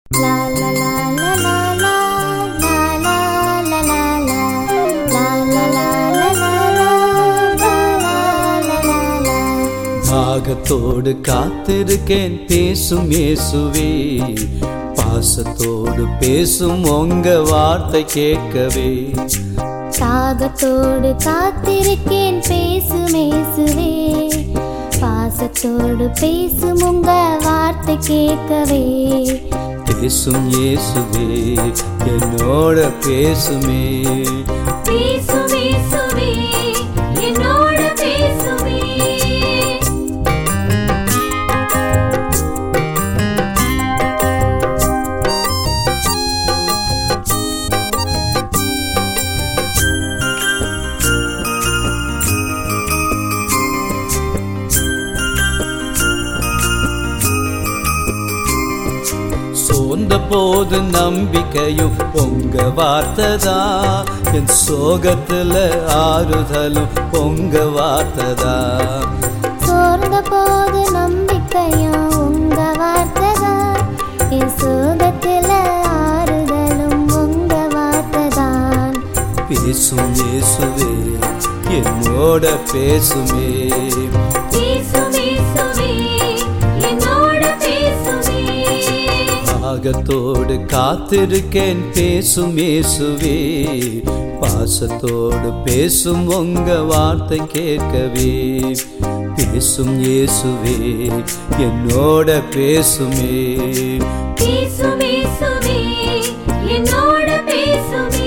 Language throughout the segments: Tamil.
La la la la la la la la la la la la la la la la la la la la தாகத்தோடு காத்திருக்கேன் பேசும் இயேசுவே பாசத்தோடு பேசும் உங்க வார்த்தை கேட்கவே தாகத்தோடு காத்திருக்கேன் பேசுமேசுவே பாசத்தோடு பேசும் உங்க வார்த்தை கேட்கவே பேசும் இயேசுவே என்னோட பேசுமே பேசுமேசுவே என்னோட பேசுவே சோர்ந்த போது நம்பிக்கையும் உங்க வார்த்தைதா என் சோகத்துல ஆறுதலும் உங்க வார்த்தைதா சோர்ந்த போது நம்பிக்கையும் உங்க வார்த்தைதான் என் சோகத்துல ஆறுதலும் உங்க வார்த்தைதான் பேசும் இயேசுவே என்னோட பேசுமே பேசுமேசுவே என்னோட பேசுவே தாகத்தோடு காத்திருக்கேன் பேசும் இயேசுவே பாசத்தோடு பேசும் உங்க வார்த்தை கேட்கவே பேசும் இயேசுவே என்னோட பேசுமே பேசுமேசுவே என்னோட பேசுவே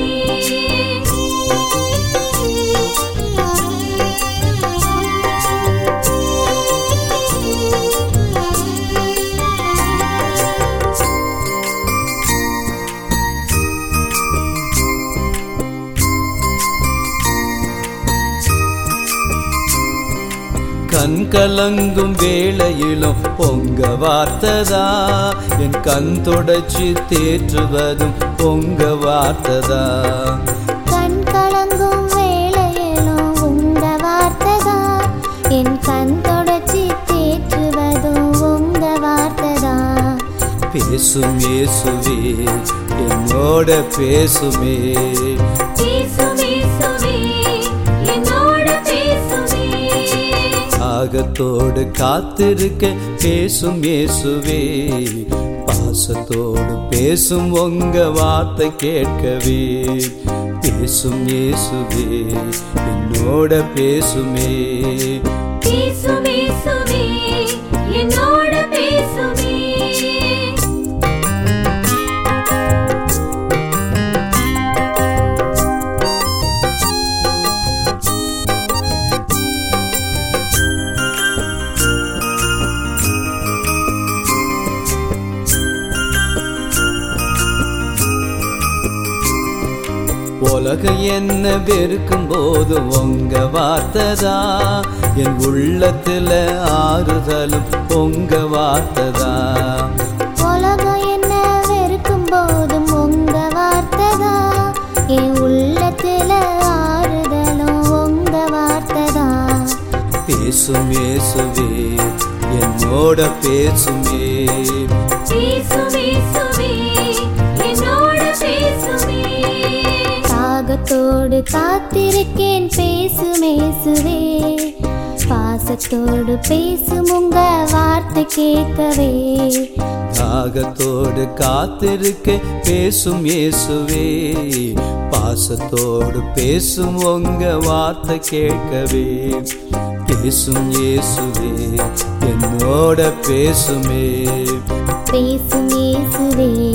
கண் கலங்கும் வேளையிலும் உங்க வார்த்தைதா என் கண் தொடச்சி தேற்றுவதும் உங்க வார்த்தைதா கண் கலங்கும் வேளையிலும் உங்க வார்த்தைதான் என் கண் தொடச்சி தேற்றுவதும் உங்க வார்த்தைதான் பேசும் இயேசுவே என்னோட பேசுமே பேசுமேசுவே என்னோட பேசுவே தாகத்தோடு காத்திருக்க பேசும் இயேசுவே பாசத்தோடு பேசும் உங்க வார்த்தை கேட்கவே பேசும் இயேசுவே என்னோட பேசுமே பேசுமேசுவே என்னோட பேசுவே உலகம் என்ன வெறுக்கும் போது உங்க வார்த்தைதா என் உள்ளத்துல ஆறுதலும் உங்க வார்த்தைதா உலகம் என்ன வெறுக்கும் போதும் உங்க வார்த்தைதான் என் உள்ளத்துல ஆறுதலும் உங்க வார்த்தைதான் பேசும் இயேசுவே என்னோட பேசுமே பேசுமேசுவே என்னோட பேசுவே தாகத்தோடு காத்திருக்கேன் பேசுமேசுவே பாசத்தோடு பேசும் உங்க வார்த்தை கேட்கவே தாகத்தோடு காத்திருக்க பேசும் இயேசுவே பாசத்தோடு பேசும் உங்க வார்த்தை கேட்கவே பேசும் இயேசுவே என்னோட பேசுமே பேசும் இயேசுவே